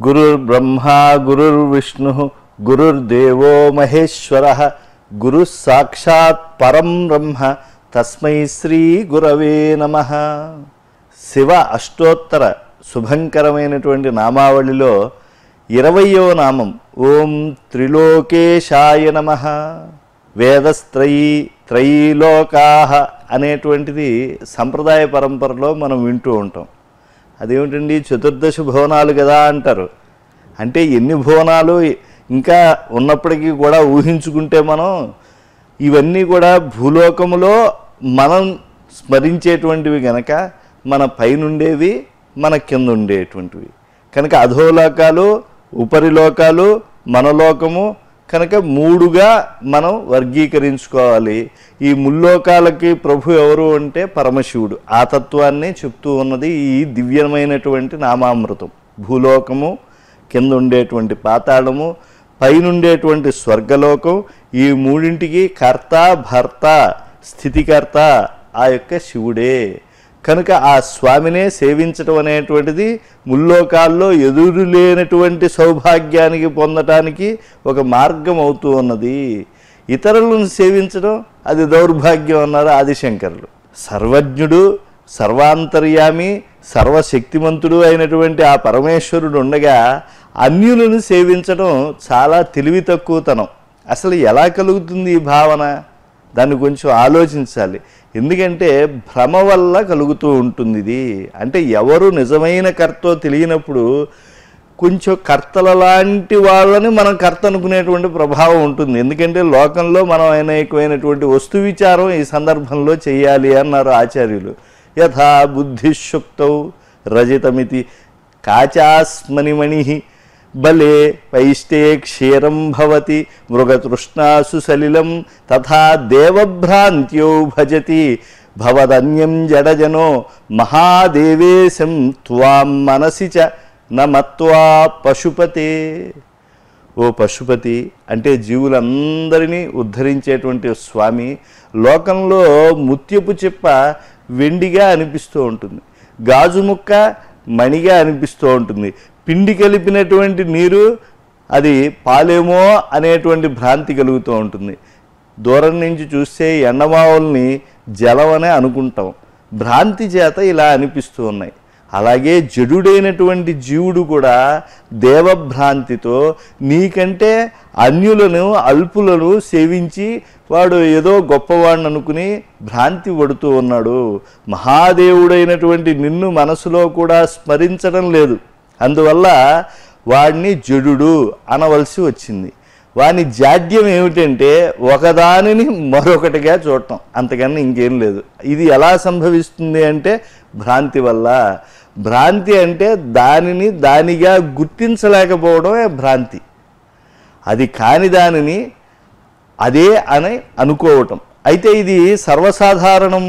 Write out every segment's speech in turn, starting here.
గురుర్బ్రహ్మ గురుర్విష్ణు గురుర్దేవో మహేశ్వర గురు సాక్షాత్ పరం బ్రహ్మ తస్మై శ్రీ గురవే నమ శివ అష్టోత్తర శుభంకరమైనటువంటి నామావళిలో ఇరవయో నామం ఓం త్రిలోకేశాయ నమ వేదస్త్రయీ త్రయీలోకాహ అనేటువంటిది సంప్రదాయ పరంపరలో మనం వింటూ ఉంటాం అదేమిటండి చతుర్దశ భువనాలు కదా అంటారు అంటే ఎన్ని భువనాలు ఇంకా ఉన్నప్పటికీ కూడా ఊహించుకుంటే మనం ఇవన్నీ కూడా భూలోకములో మనం స్మరించేటువంటివి గనక మన పైనుండేవి మన కింద ఉండేటువంటివి కనుక అధోలోకాలు ఉపరిలోకాలు మనలోకము కనుక మూడుగా మనం వర్గీకరించుకోవాలి ఈ ముల్లోకాలకి ప్రభు ఎవరు అంటే పరమశివుడు ఆ తత్వాన్ని చెప్తూ ఉన్నది ఈ దివ్యమైనటువంటి నామామృతం భూలోకము కింద ఉండేటువంటి పాతాళము పైనుండేటువంటి స్వర్గలోకం ఈ మూడింటికి కర్త భర్త స్థితికర్త ఆ యొక్క శివుడే కనుక ఆ స్వామినే సేవించటం అనేటువంటిది ముల్లోకాల్లో ఎదురు లేనటువంటి సౌభాగ్యానికి పొందటానికి ఒక మార్గం అవుతూ ఉన్నది ఇతరులను సేవించడం అది దౌర్భాగ్యం అన్నారు ఆదిశంకరులు సర్వజ్ఞుడు సర్వాంతర్యామి సర్వశక్తిమంతుడు అయినటువంటి ఆ పరమేశ్వరుడు ఉండగా అన్యులను సేవించడం చాలా తెలివి తక్కువతనం అసలు ఎలా కలుగుతుంది ఈ భావన దాన్ని కొంచెం ఆలోచించాలి ఎందుకంటే భ్రమ వల్ల కలుగుతూ ఉంటుంది ఇది అంటే ఎవరు నిజమైన కర్తో తెలియనప్పుడు కొంచెం కర్తల లాంటి వాళ్ళని మనం కర్త అనుకునేటువంటి ప్రభావం ఉంటుంది ఎందుకంటే లోకంలో మనం అనేకమైనటువంటి వస్తు విచారం ఈ సందర్భంలో చేయాలి అన్నారు ఆచార్యులు యథా బుద్ధిశుక్తౌ రజితమితి కాచాస్మనిమణి బలే వైష్టే క్షీరం భవతి మృగతృష్ణాసు సలిలం తథా దేవభ్రాంత్యో భజతి భవదన్యం జడజనో మహాదేవేశం త్వాం మనసి చ నమత్వా పశుపతే ఓ పశుపతి అంటే జీవులందరినీ ఉద్ధరించేటువంటి స్వామి లోకంలో ముత్యపు చెప్ప వెండిగా అనిపిస్తూ ఉంటుంది గాజు ముక్క మణిగా అనిపిస్తూ ఉంటుంది పిండి కలిపినటువంటి నీరు అది పాలేమో అనేటువంటి భ్రాంతి కలుగుతూ ఉంటుంది దూరం నుంచి చూస్తే ఎండమావుల్ని జలమనే అనుకుంటాం భ్రాంతి చేత ఇలా అనిపిస్తూ ఉన్నాయి అలాగే జడుడైనటువంటి జీవుడు కూడా దేవభ్రాంతితో నీకంటే అన్యులను అల్పులను సేవించి వాడు ఏదో గొప్పవాడిని అనుకుని భ్రాంతి పడుతూ ఉన్నాడు మహాదేవుడైనటువంటి నిన్ను మనసులో కూడా స్మరించడం లేదు అందువల్ల వాడిని జడుడు అనవలసి వచ్చింది వాని జాడ్యం ఏమిటంటే ఒకదానిని మరొకటిగా చూడటం అంతకన్నా ఇంకేం లేదు ఇది ఎలా సంభవిస్తుంది అంటే భ్రాంతి వల్ల భ్రాంతి అంటే దానిని దానిగా గుర్తించలేకపోవడమే భ్రాంతి అది కాని దానిని అదే అని అనుకోవటం అయితే ఇది సర్వసాధారణం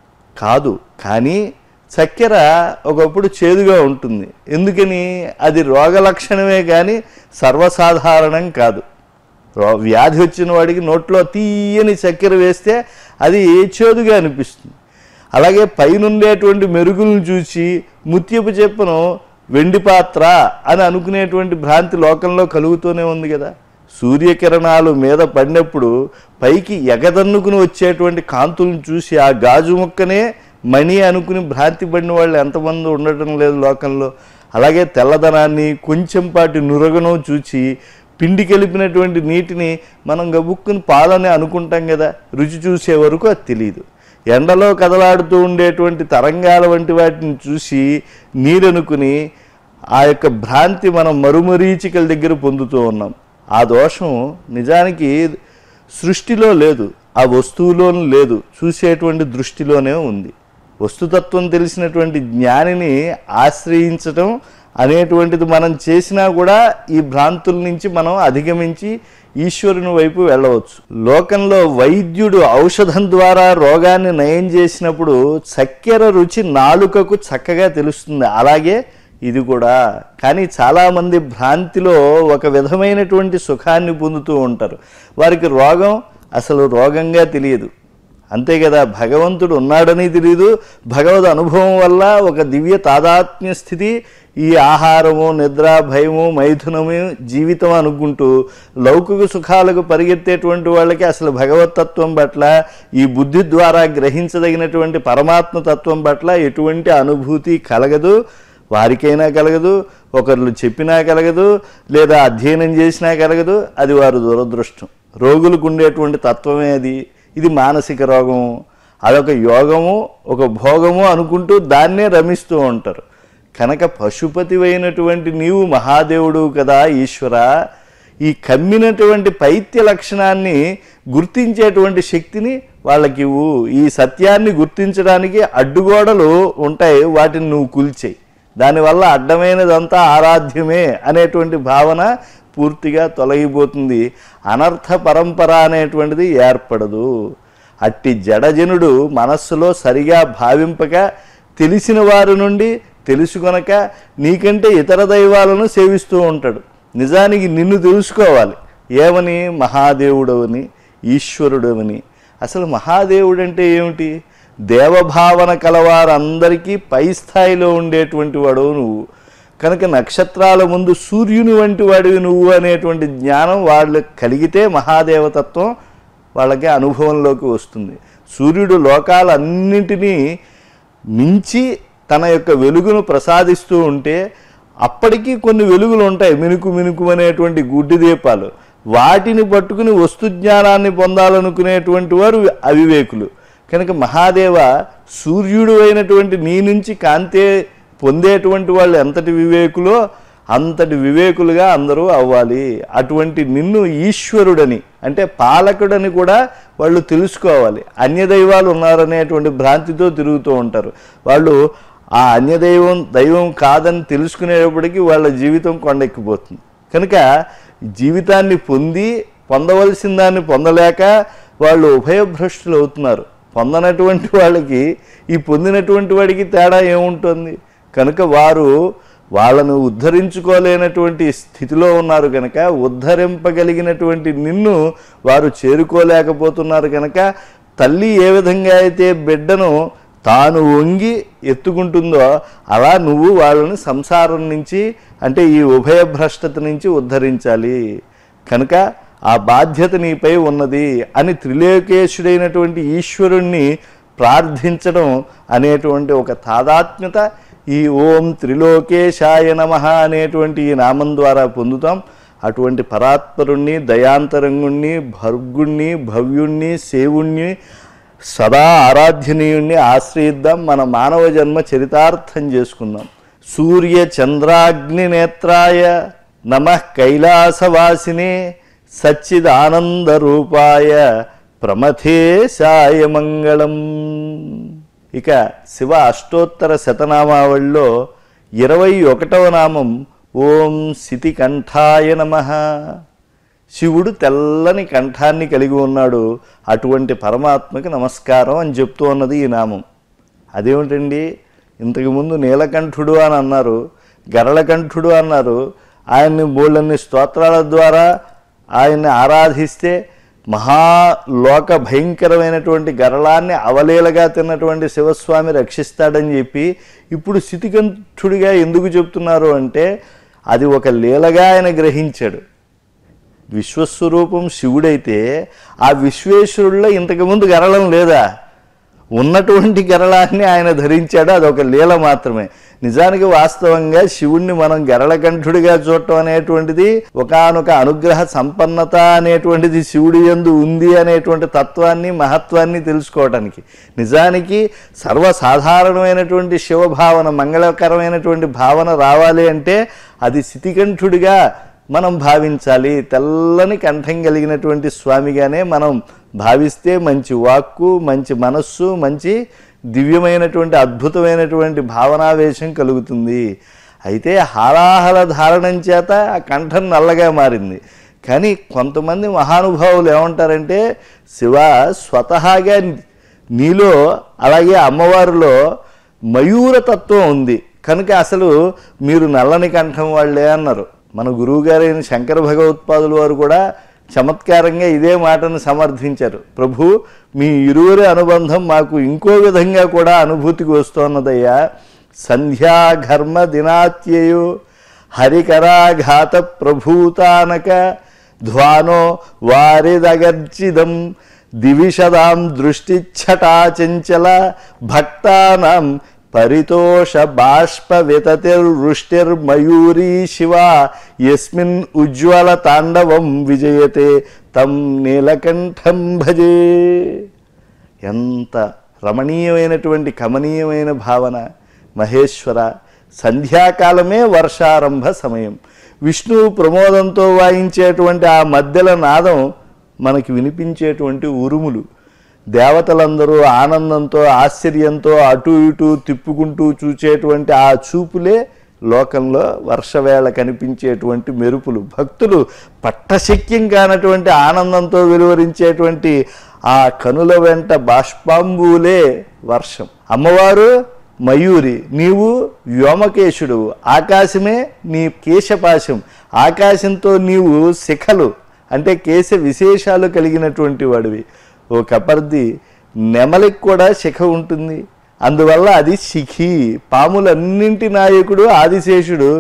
కాదు కానీ చక్కెర ఒకప్పుడు చేదుగా ఉంటుంది ఎందుకని అది రోగ లక్షణమే కానీ సర్వసాధారణం కాదు రో వ్యాధి వచ్చిన వాడికి నోట్లో తీయని చక్కెర వేస్తే అది చేదుగా అనిపిస్తుంది అలాగే పైనుండేటువంటి మెరుగులను చూసి ముత్యపు చెప్పును వెండి పాత్ర అని అనుకునేటువంటి భ్రాంతి లోకంలో కలుగుతూనే ఉంది కదా సూర్యకిరణాలు మీద పడినప్పుడు పైకి ఎగదన్నుకుని వచ్చేటువంటి కాంతులను చూసి ఆ గాజు ముక్కనే మణి అనుకుని భ్రాంతి పడిన వాళ్ళు ఎంతమంది ఉండటం లేదు లోకంలో అలాగే తెల్లదనాన్ని కొంచెంపాటి నురగను చూచి పిండి కలిపినటువంటి నీటిని మనం గబుక్కుని పాలని అనుకుంటాం కదా రుచి చూసే వరకు అది తెలియదు ఎండలో కదలాడుతూ ఉండేటువంటి తరంగాల వంటి వాటిని చూసి నీరనుకుని ఆ యొక్క భ్రాంతి మనం మరుమరీచికల దగ్గర పొందుతూ ఉన్నాం ఆ దోషం నిజానికి సృష్టిలో లేదు ఆ వస్తువులోనూ లేదు చూసేటువంటి దృష్టిలోనే ఉంది వస్తుతత్వం తెలిసినటువంటి జ్ఞానిని ఆశ్రయించటం అనేటువంటిది మనం చేసినా కూడా ఈ భ్రాంతుల నుంచి మనం అధిగమించి ఈశ్వరుని వైపు వెళ్ళవచ్చు లోకంలో వైద్యుడు ఔషధం ద్వారా రోగాన్ని నయం చేసినప్పుడు చక్కెర రుచి నాలుకకు చక్కగా తెలుస్తుంది అలాగే ఇది కూడా కానీ చాలామంది భ్రాంతిలో ఒక విధమైనటువంటి సుఖాన్ని పొందుతూ ఉంటారు వారికి రోగం అసలు రోగంగా తెలియదు అంతే కదా భగవంతుడు ఉన్నాడని తెలియదు భగవద్ అనుభవం వల్ల ఒక దివ్య తాదాత్మ్య స్థితి ఈ ఆహారము నిద్ర భయము మైథునము జీవితం అనుకుంటూ లౌకిక సుఖాలకు పరిగెత్తేటువంటి వాళ్ళకి అసలు భగవతత్వం పట్ల ఈ బుద్ధి ద్వారా గ్రహించదగినటువంటి పరమాత్మ తత్వం పట్ల ఎటువంటి అనుభూతి కలగదు వారికైనా కలగదు ఒకరు చెప్పినా కలగదు లేదా అధ్యయనం చేసినా కలగదు అది వారు దురదృష్టం రోగులకు ఉండేటువంటి తత్వమే అది ఇది మానసిక రోగము అదొక యోగము ఒక భోగము అనుకుంటూ దాన్నే రమిస్తూ ఉంటారు కనుక పశుపతివైనటువంటి నీవు మహాదేవుడు కదా ఈశ్వర ఈ కమ్మినటువంటి పైత్య లక్షణాన్ని గుర్తించేటువంటి శక్తిని వాళ్ళకి ఇవ్వు ఈ సత్యాన్ని గుర్తించడానికి అడ్డుగోడలు ఉంటాయి వాటిని నువ్వు కూల్చేయి దానివల్ల అడ్డమైనదంతా ఆరాధ్యమే అనేటువంటి భావన పూర్తిగా తొలగిపోతుంది అనర్థ పరంపర అనేటువంటిది ఏర్పడదు అట్టి జడజనుడు మనస్సులో సరిగా భావింపక తెలిసిన వారి నుండి తెలుసుకొనక నీకంటే ఇతర దైవాలను సేవిస్తూ ఉంటాడు నిజానికి నిన్ను తెలుసుకోవాలి ఏమని మహాదేవుడవని ఈశ్వరుడవని అసలు మహాదేవుడు అంటే ఏమిటి దేవభావన కలవారందరికీ పై స్థాయిలో ఉండేటువంటి వాడు నువ్వు కనుక నక్షత్రాల ముందు సూర్యుని వంటి వాడివి నువ్వు అనేటువంటి జ్ఞానం వాళ్ళకి కలిగితే మహాదేవతత్వం వాళ్ళకి అనుభవంలోకి వస్తుంది సూర్యుడు లోకాలన్నింటినీ మించి తన యొక్క వెలుగును ప్రసాదిస్తూ ఉంటే అప్పటికీ కొన్ని వెలుగులు ఉంటాయి మినుకు మినుకు అనేటువంటి గుడ్డి దీపాలు వాటిని పట్టుకుని వస్తు జ్ఞానాన్ని పొందాలనుకునేటువంటి వారు అవివేకులు కనుక మహాదేవ సూర్యుడు అయినటువంటి నీ నుంచి కాంతే పొందేటువంటి వాళ్ళు ఎంతటి వివేకులో అంతటి వివేకులుగా అందరూ అవ్వాలి అటువంటి నిన్ను ఈశ్వరుడని అంటే పాలకుడని కూడా వాళ్ళు తెలుసుకోవాలి అన్యదైవాలు ఉన్నారనేటువంటి భ్రాంతితో తిరుగుతూ ఉంటారు వాళ్ళు ఆ అన్యదైవం దైవం కాదని తెలుసుకునేటప్పటికీ వాళ్ళ జీవితం కొండెక్కిపోతుంది కనుక జీవితాన్ని పొంది పొందవలసిన దాన్ని పొందలేక వాళ్ళు ఉభయభ్రష్టులు అవుతున్నారు పొందనటువంటి వాళ్ళకి ఈ పొందినటువంటి వాడికి తేడా ఏముంటుంది కనుక వారు వాళ్ళను ఉద్ధరించుకోలేనటువంటి స్థితిలో ఉన్నారు కనుక ఉద్ధరింపగలిగినటువంటి నిన్ను వారు చేరుకోలేకపోతున్నారు కనుక తల్లి ఏ విధంగా అయితే బిడ్డను తాను వంగి ఎత్తుకుంటుందో అలా నువ్వు వాళ్ళని సంసారం నుంచి అంటే ఈ ఉభయభ్రష్టత నుంచి ఉద్ధరించాలి కనుక ఆ బాధ్యత నీపై ఉన్నది అని త్రిలోకేశుడైనటువంటి ఈశ్వరుణ్ణి ప్రార్థించడం అనేటువంటి ఒక తాదాత్మ్యత ఈ ఓం త్రిలోకేశాయ నమ అనేటువంటి ఈ నామం ద్వారా పొందుతాం అటువంటి పరాత్పరుణ్ణి దయాంతరంగుణ్ణి భర్గుణ్ణి భవ్యుణ్ణి సేవుణ్ణి సదా ఆరాధ్యనీయుణ్ణి ఆశ్రయిద్దాం మన మానవ జన్మ చరితార్థం చేసుకుందాం సూర్య చంద్రాగ్ని నేత్రాయ నమ కైలాసవాసినే సచ్చిదానంద రూపాయ ప్రమథేశాయ మంగళం ఇక శివ అష్టోత్తర శతనామావళిలో ఇరవై ఒకటవ నామం ఓం శితికంఠాయ నమ శివుడు తెల్లని కంఠాన్ని కలిగి ఉన్నాడు అటువంటి పరమాత్మకి నమస్కారం అని చెప్తూ ఉన్నది ఈ నామం అదేమిటండి ఇంతకుముందు నీలకంఠుడు అని అన్నారు గరళకంఠుడు అన్నారు ఆయన్ని బోళ్ళన్ని స్తోత్రాల ద్వారా ఆయన్ని ఆరాధిస్తే మహాలోక భయంకరమైనటువంటి గరళాన్ని అవలీలగా తిన్నటువంటి శివస్వామి రక్షిస్తాడని చెప్పి ఇప్పుడు స్థితికంఠుడిగా ఎందుకు చెప్తున్నారు అంటే అది ఒక లీలగా ఆయన గ్రహించాడు విశ్వస్వరూపం శివుడైతే ఆ విశ్వేశ్వరుల్లో ఇంతకుముందు గరళం లేదా ఉన్నటువంటి గరళాన్ని ఆయన ధరించాడు అదొక లీల మాత్రమే నిజానికి వాస్తవంగా శివుణ్ణి మనం గరళకంఠుడిగా చూడటం అనేటువంటిది ఒకానొక అనుగ్రహ సంపన్నత అనేటువంటిది శివుడి యందు ఉంది అనేటువంటి తత్వాన్ని మహత్వాన్ని తెలుసుకోవటానికి నిజానికి సర్వసాధారణమైనటువంటి శివభావన మంగళకరమైనటువంటి భావన రావాలి అంటే అది శితికంఠుడిగా మనం భావించాలి తెల్లని కంఠం కలిగినటువంటి స్వామిగానే మనం భావిస్తే మంచి వాక్కు మంచి మనస్సు మంచి దివ్యమైనటువంటి అద్భుతమైనటువంటి భావనావేశం కలుగుతుంది అయితే హాలాహల ధారణం చేత ఆ కంఠం నల్లగా మారింది కానీ కొంతమంది మహానుభావులు ఏమంటారంటే శివ స్వతహాగా నీలో అలాగే అమ్మవారిలో మయూరతత్వం ఉంది కనుక అసలు మీరు నల్లని కంఠం వాళ్ళే అన్నారు మన గురువు గారైన శంకర భగవత్పాదుల వారు కూడా చమత్కారంగా ఇదే మాటను సమర్థించారు ప్రభు మీ ఇరువురి అనుబంధం మాకు ఇంకో విధంగా కూడా అనుభూతికి వస్తున్నదయ్యా సంధ్యాఘర్మ దినాత్యయో హరికరాఘాత ప్రభూతానక ధ్వానో వారిదగర్జిదం దివిషదాం దృష్టిఛటాచంచల భక్తానాం పరితోష బాష్ప వితతిర్వృష్టిర్మయూరీ శివ యస్మిన్ ఉజ్వల తాండవం విజయతే తం నీలకంఠం భజే ఎంత రమణీయమైనటువంటి కమనీయమైన భావన మహేశ్వర సంధ్యాకాలమే వర్షారంభ సమయం విష్ణువు ప్రమోదంతో వాయించేటువంటి ఆ మధ్యల నాదం మనకి వినిపించేటువంటి ఉరుములు దేవతలందరూ ఆనందంతో ఆశ్చర్యంతో అటు ఇటు తిప్పుకుంటూ చూచేటువంటి ఆ చూపులే లోకంలో వర్షవేళ కనిపించేటువంటి మెరుపులు భక్తులు పట్టశక్యం కానటువంటి ఆనందంతో వెలువరించేటువంటి ఆ కనుల వెంట బాష్పాంబులే వర్షం అమ్మవారు మయూరి నీవు వ్యోమకేశుడు ఆకాశమే నీ కేశపాశం ఆకాశంతో నీవు శిఖలు అంటే కేశ విశేషాలు కలిగినటువంటి వాడివి ఓ కపర్ది నెమలికి కూడా శిఖ ఉంటుంది అందువల్ల అది శిఖి పాములన్నింటి నాయకుడు ఆదిశేషుడు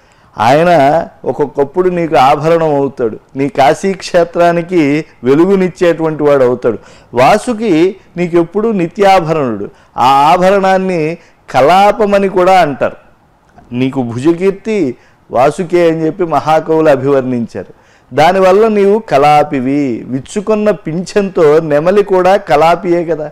ఆయన ఒక్కొక్కప్పుడు నీకు ఆభరణం అవుతాడు నీ కాశీ క్షేత్రానికి వెలుగునిచ్చేటువంటి వాడు అవుతాడు వాసుకి నీకు ఎప్పుడు నిత్యాభరణుడు ఆ ఆభరణాన్ని కలాపమని కూడా అంటారు నీకు భుజకీర్తి వాసుకే అని చెప్పి మహాకవులు అభివర్ణించారు దానివల్ల నీవు కలాపివి విచ్చుకున్న పింఛంతో నెమలి కూడా కలాపియే కదా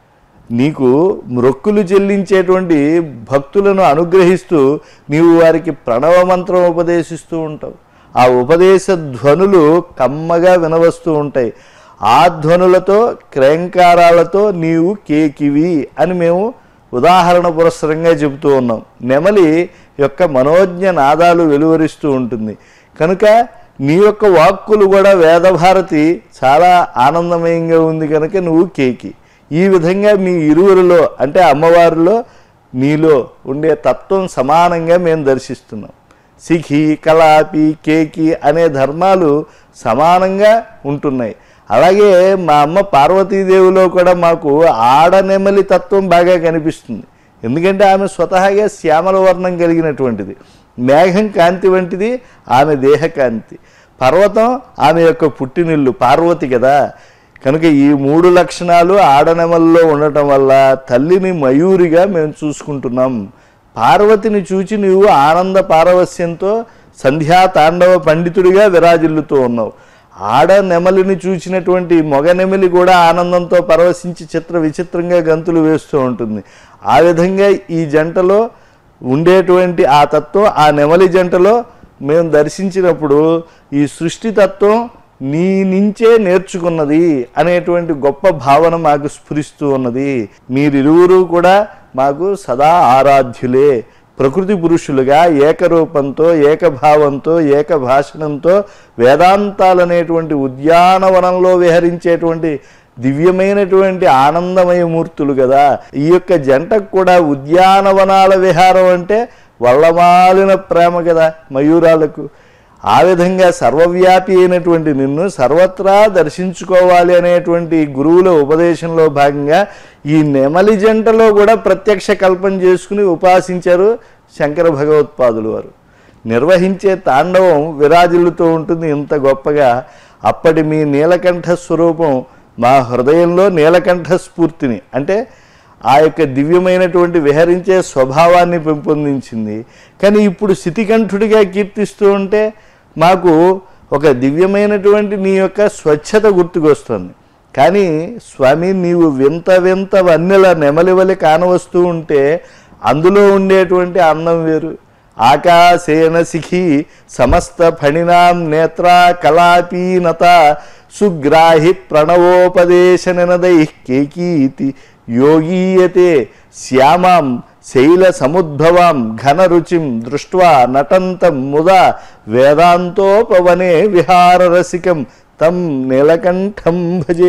నీకు మ్రొక్కులు చెల్లించేటువంటి భక్తులను అనుగ్రహిస్తూ నీవు వారికి ప్రణవ మంత్రం ఉపదేశిస్తూ ఉంటావు ఆ ఉపదేశ ధ్వనులు కమ్మగా వినవస్తూ ఉంటాయి ఆ ధ్వనులతో క్రేంకారాలతో నీవు కేకివి అని మేము ఉదాహరణ పురస్సరంగా చెబుతూ ఉన్నాం నెమలి యొక్క మనోజ్ఞ నాదాలు వెలువరిస్తూ ఉంటుంది కనుక నీ యొక్క వాక్కులు కూడా వేదభారతి చాలా ఆనందమయంగా ఉంది కనుక నువ్వు కేకి ఈ విధంగా మీ ఇరువురిలో అంటే అమ్మవారిలో నీలో ఉండే తత్వం సమానంగా మేము దర్శిస్తున్నాం సిఖి కలాపి కేకి అనే ధర్మాలు సమానంగా ఉంటున్నాయి అలాగే మా అమ్మ పార్వతీదేవిలో కూడా మాకు ఆడనెమలి తత్వం బాగా కనిపిస్తుంది ఎందుకంటే ఆమె స్వతహాగా శ్యామల వర్ణం కలిగినటువంటిది మేఘం కాంతి వంటిది ఆమె దేహకాంతి పర్వతం ఆమె యొక్క పుట్టినిల్లు పార్వతి కదా కనుక ఈ మూడు లక్షణాలు ఆడనెమల్లో ఉండటం వల్ల తల్లిని మయూరిగా మేము చూసుకుంటున్నాం పార్వతిని చూచి నీవు ఆనంద పారవస్యంతో సంధ్యా తాండవ పండితుడిగా విరాజిల్లుతూ ఉన్నావు ఆడ నెమలిని చూసినటువంటి మొగ నెమలి కూడా ఆనందంతో పరవశించి చిత్ర విచిత్రంగా గంతులు వేస్తూ ఉంటుంది ఆ విధంగా ఈ జంటలో ఉండేటువంటి ఆ తత్వం ఆ నెమలి జంటలో మేము దర్శించినప్పుడు ఈ సృష్టి తత్వం నీ నుంచే నేర్చుకున్నది అనేటువంటి గొప్ప భావన మాకు స్ఫురిస్తూ ఉన్నది మీరిరువురు కూడా మాకు సదా ఆరాధ్యులే ప్రకృతి పురుషులుగా ఏకరూపంతో ఏకభావంతో ఏకభాషణంతో వేదాంతాలనేటువంటి ఉద్యానవనంలో విహరించేటువంటి దివ్యమైనటువంటి ఆనందమయ మూర్తులు కదా ఈ యొక్క జంటకు కూడా ఉద్యానవనాల విహారం అంటే వల్లమాలిన ప్రేమ కదా మయూరాలకు ఆ విధంగా సర్వవ్యాపి అయినటువంటి నిన్ను సర్వత్రా దర్శించుకోవాలి అనేటువంటి గురువుల ఉపదేశంలో భాగంగా ఈ నెమలి జంటలో కూడా ప్రత్యక్ష కల్పన చేసుకుని ఉపాసించారు శంకర భగవత్పాదులు వారు నిర్వహించే తాండవం విరాజిల్లుతూ ఉంటుంది ఇంత గొప్పగా అప్పటి మీ నీలకంఠ స్వరూపం మా హృదయంలో నీలకంఠ స్ఫూర్తిని అంటే ఆ యొక్క దివ్యమైనటువంటి విహరించే స్వభావాన్ని పెంపొందించింది కానీ ఇప్పుడు స్థితికంఠుడిగా కీర్తిస్తూ ఉంటే మాకు ఒక దివ్యమైనటువంటి నీ యొక్క స్వచ్ఛత గుర్తుకొస్తుంది కానీ స్వామి నీవు వింత వింత వన్నెల నెమలివలి కానవస్తూ ఉంటే అందులో ఉండేటువంటి అందం వేరు ఆకాశేన శిఖి సమస్త ఫణినాం నేత్రా కళాపీనత సుగ్రాహి ప్రణవోపదేశ నినదై కేకీతి యోగీయతే శ్యామాం శైల సముద్భవాం ఘనరుచిం దృష్ట్వా నటంతం ముదా వేదాంతోపవనే విహారరసికం తం నీలకంఠం భజే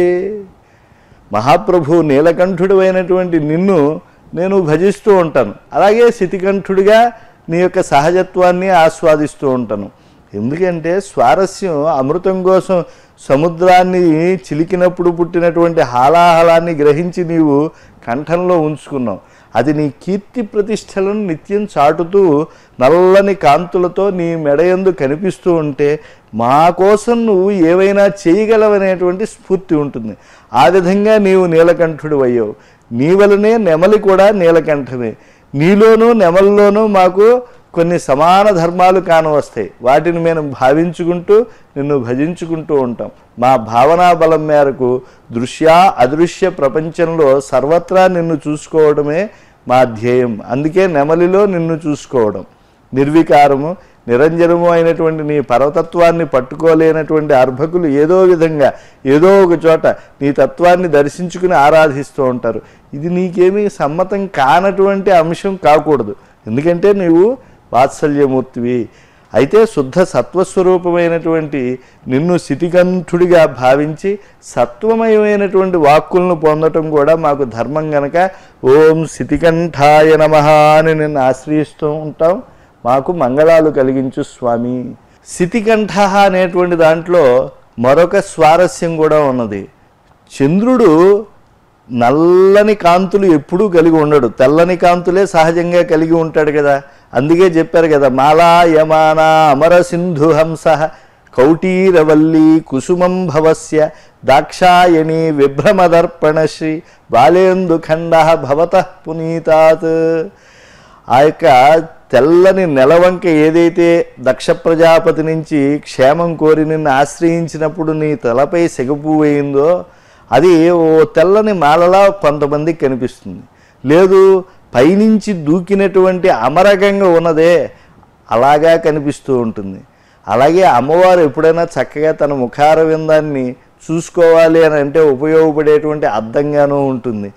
మహాప్రభు నీలకంఠుడు అయినటువంటి నిన్ను నేను భజిస్తూ ఉంటాను అలాగే శితికంఠుడిగా నీ యొక్క సహజత్వాన్ని ఆస్వాదిస్తూ ఉంటాను ఎందుకంటే స్వారస్యం అమృతం కోసం సముద్రాన్ని చిలికినప్పుడు పుట్టినటువంటి హాలాహలాన్ని గ్రహించి నీవు కంఠంలో ఉంచుకున్నావు అది నీ కీర్తి ప్రతిష్టలను నిత్యం చాటుతూ నల్లని కాంతులతో నీ మెడయందు కనిపిస్తూ ఉంటే మా కోసం నువ్వు ఏవైనా చేయగలవనేటువంటి స్ఫూర్తి ఉంటుంది ఆ విధంగా నీవు నీలకంఠుడు అయ్యావు నీ వలనే నెమలి కూడా నీలకంఠమే నీలోనూ నెమలిలోనూ మాకు కొన్ని సమాన ధర్మాలు కానవస్తాయి వాటిని మేము భావించుకుంటూ నిన్ను భజించుకుంటూ ఉంటాం మా భావనా బలం మేరకు దృశ్య అదృశ్య ప్రపంచంలో సర్వత్రా నిన్ను చూసుకోవడమే మా ధ్యేయం అందుకే నెమలిలో నిన్ను చూసుకోవడం నిర్వికారము నిరంజనము అయినటువంటి నీ పరతత్వాన్ని పట్టుకోలేనటువంటి అర్భకులు ఏదో విధంగా ఏదో ఒక చోట నీ తత్వాన్ని దర్శించుకుని ఆరాధిస్తూ ఉంటారు ఇది నీకేమీ సమ్మతం కానటువంటి అంశం కాకూడదు ఎందుకంటే నీవు వాత్సల్యమూర్తివి అయితే శుద్ధ సత్వస్వరూపమైనటువంటి నిన్ను శితికంఠుడిగా భావించి సత్వమయమైనటువంటి వాక్కులను పొందటం కూడా మాకు ధర్మం గనక ఓం శితికంఠాయ నమ అని నిన్ను ఆశ్రయిస్తూ ఉంటాం మాకు మంగళాలు కలిగించు స్వామి శితికంఠ అనేటువంటి దాంట్లో మరొక స్వారస్యం కూడా ఉన్నది చంద్రుడు నల్లని కాంతులు ఎప్పుడూ కలిగి ఉండడు తెల్లని కాంతులే సహజంగా కలిగి ఉంటాడు కదా అందుకే చెప్పారు కదా మాలా యమాన అమర సింధు హంస కౌటీరవల్లి కుసుమం భవస్య దాక్షాయణి విభ్రమదర్పణశ్రీ బాలేందు ఖండ భవత పునీతాత్ ఆ యొక్క తెల్లని నెలవంక ఏదైతే దక్ష ప్రజాపతి నుంచి క్షేమం కోరి నిన్ను ఆశ్రయించినప్పుడు నీ తలపై సెగపువ్వు అయిందో అది ఓ తెల్లని మాలలా కొంతమందికి కనిపిస్తుంది లేదు పైనుంచి దూకినటువంటి అమరగంగ ఉన్నదే అలాగా కనిపిస్తూ ఉంటుంది అలాగే అమ్మవారు ఎప్పుడైనా చక్కగా తన ముఖార విందాన్ని చూసుకోవాలి అని అంటే ఉపయోగపడేటువంటి అద్దంగానూ ఉంటుంది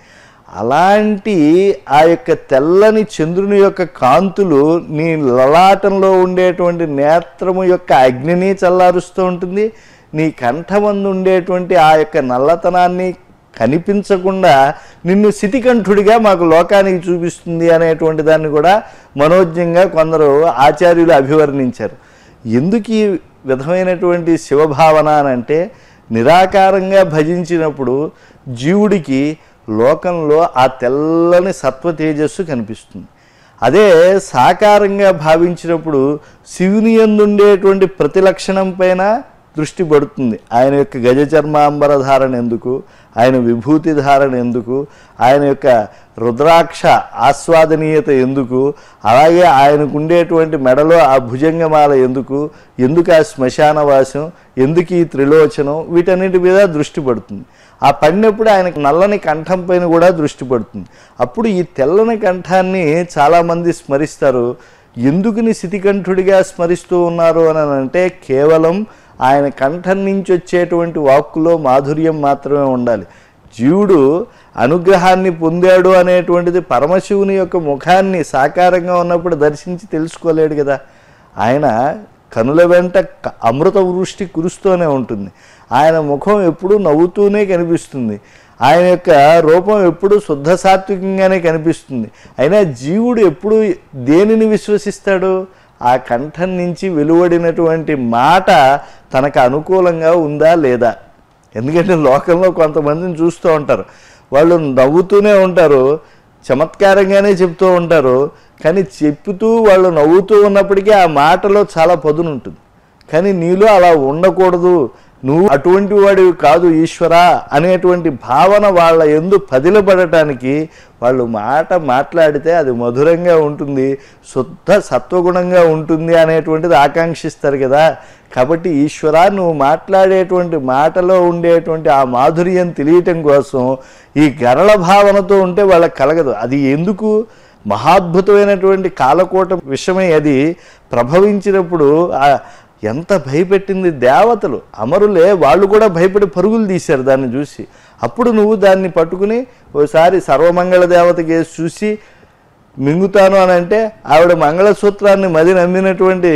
అలాంటి ఆ యొక్క తెల్లని చంద్రుని యొక్క కాంతులు నీ లలాటంలో ఉండేటువంటి నేత్రము యొక్క అగ్నిని చల్లారుస్తూ ఉంటుంది నీ కంఠమందు ఉండేటువంటి ఆ యొక్క నల్లతనాన్ని కనిపించకుండా నిన్ను శితికంఠుడిగా మాకు లోకానికి చూపిస్తుంది అనేటువంటి దాన్ని కూడా మనోజ్ఞంగా కొందరు ఆచార్యులు అభివర్ణించారు ఎందుకు ఈ విధమైనటువంటి శివభావన అని అంటే నిరాకారంగా భజించినప్పుడు జీవుడికి లోకంలో ఆ తెల్లని సత్వ తేజస్సు కనిపిస్తుంది అదే సాకారంగా భావించినప్పుడు శివుని ఎందుండేటువంటి ప్రతి లక్షణం పైన దృష్టి పడుతుంది ఆయన యొక్క గజ చర్మాంబర ధారణ ఎందుకు ఆయన విభూతి ధారణ ఎందుకు ఆయన యొక్క రుద్రాక్ష ఆస్వాదనీయత ఎందుకు అలాగే ఆయనకు ఉండేటువంటి మెడలో ఆ భుజంగమాల ఎందుకు ఎందుకు ఆ శ్మశానవాసం ఎందుకు ఈ త్రిలోచనం వీటన్నిటి మీద దృష్టి పడుతుంది ఆ పడినప్పుడు ఆయనకు నల్లని కంఠం పైన కూడా దృష్టి పడుతుంది అప్పుడు ఈ తెల్లని కంఠాన్ని చాలామంది స్మరిస్తారు ఎందుకుని శితికంఠుడిగా స్మరిస్తూ ఉన్నారు అని అంటే కేవలం ఆయన కంఠం నుంచి వచ్చేటువంటి వాక్కులో మాధుర్యం మాత్రమే ఉండాలి జీవుడు అనుగ్రహాన్ని పొందాడు అనేటువంటిది పరమశివుని యొక్క ముఖాన్ని సాకారంగా ఉన్నప్పుడు దర్శించి తెలుసుకోలేడు కదా ఆయన కనుల వెంట క- అమృత వృష్టి కురుస్తూనే ఉంటుంది ఆయన ముఖం ఎప్పుడూ నవ్వుతూనే కనిపిస్తుంది ఆయన యొక్క రూపం ఎప్పుడు శుద్ధ సాత్వికంగానే కనిపిస్తుంది అయినా జీవుడు ఎప్పుడు దేనిని విశ్వసిస్తాడు ఆ కంఠం నుంచి వెలువడినటువంటి మాట తనకు అనుకూలంగా ఉందా లేదా ఎందుకంటే లోకంలో కొంతమందిని చూస్తూ ఉంటారు వాళ్ళు నవ్వుతూనే ఉంటారు చమత్కారంగానే చెప్తూ ఉంటారు కానీ చెప్తూ వాళ్ళు నవ్వుతూ ఉన్నప్పటికీ ఆ మాటలో చాలా పదును ఉంటుంది కానీ నీలో అలా ఉండకూడదు నువ్వు అటువంటి వాడివి కాదు ఈశ్వర అనేటువంటి భావన వాళ్ళ ఎందు పదిలపడటానికి వాళ్ళు మాట మాట్లాడితే అది మధురంగా ఉంటుంది శుద్ధ సత్వగుణంగా ఉంటుంది అనేటువంటిది ఆకాంక్షిస్తారు కదా కాబట్టి ఈశ్వర నువ్వు మాట్లాడేటువంటి మాటలో ఉండేటువంటి ఆ మాధుర్యం తెలియటం కోసం ఈ గరళ భావనతో ఉంటే వాళ్ళకి కలగదు అది ఎందుకు మహాద్భుతమైనటువంటి కాలకోట విషయమై అది ప్రభవించినప్పుడు ఆ ఎంత భయపెట్టింది దేవతలు అమరులే వాళ్ళు కూడా భయపడి పరుగులు తీశారు దాన్ని చూసి అప్పుడు నువ్వు దాన్ని పట్టుకుని ఓసారి సర్వమంగళ దేవతకి వేసి చూసి మింగుతాను అని అంటే ఆవిడ మంగళసూత్రాన్ని మది నమ్మినటువంటి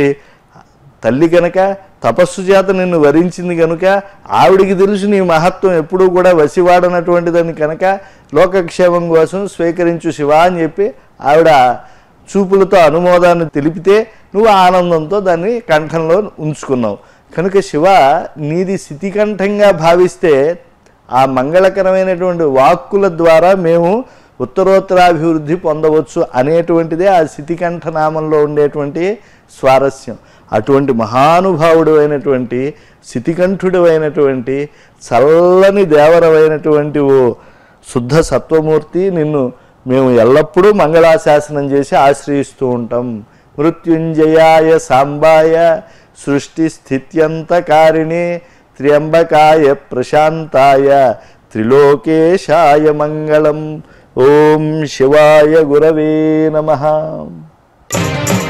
తల్లి కనుక తపస్సు చేత నిన్ను వరించింది కనుక ఆవిడికి తెలుసు నీ మహత్వం ఎప్పుడూ కూడా వసివాడనటువంటిదని కనుక లోకక్షేమం కోసం స్వీకరించు శివ అని చెప్పి ఆవిడ చూపులతో అనుమోదాన్ని తెలిపితే నువ్వు ఆనందంతో దాన్ని కంఠంలో ఉంచుకున్నావు కనుక శివ నీది స్థితికంఠంగా భావిస్తే ఆ మంగళకరమైనటువంటి వాక్కుల ద్వారా మేము ఉత్తరోత్తరాభివృద్ధి పొందవచ్చు అనేటువంటిదే ఆ స్థితికంఠ నామంలో ఉండేటువంటి స్వారస్యం అటువంటి మహానుభావుడు అయినటువంటి స్థితికంఠుడు అయినటువంటి చల్లని దేవరమైనటువంటి ఓ శుద్ధ సత్వమూర్తి నిన్ను మేము ఎల్లప్పుడూ మంగళాశాసనం చేసి ఆశ్రయిస్తూ ఉంటాం మృత్యుంజయాయ సాంబాయ సృష్టి స్థిత్యంతకారిణి త్ర్యంబకాయ ప్రశాంతాయ త్రిలోకేశాయ మంగళం ఓం శివాయ గురవే నమః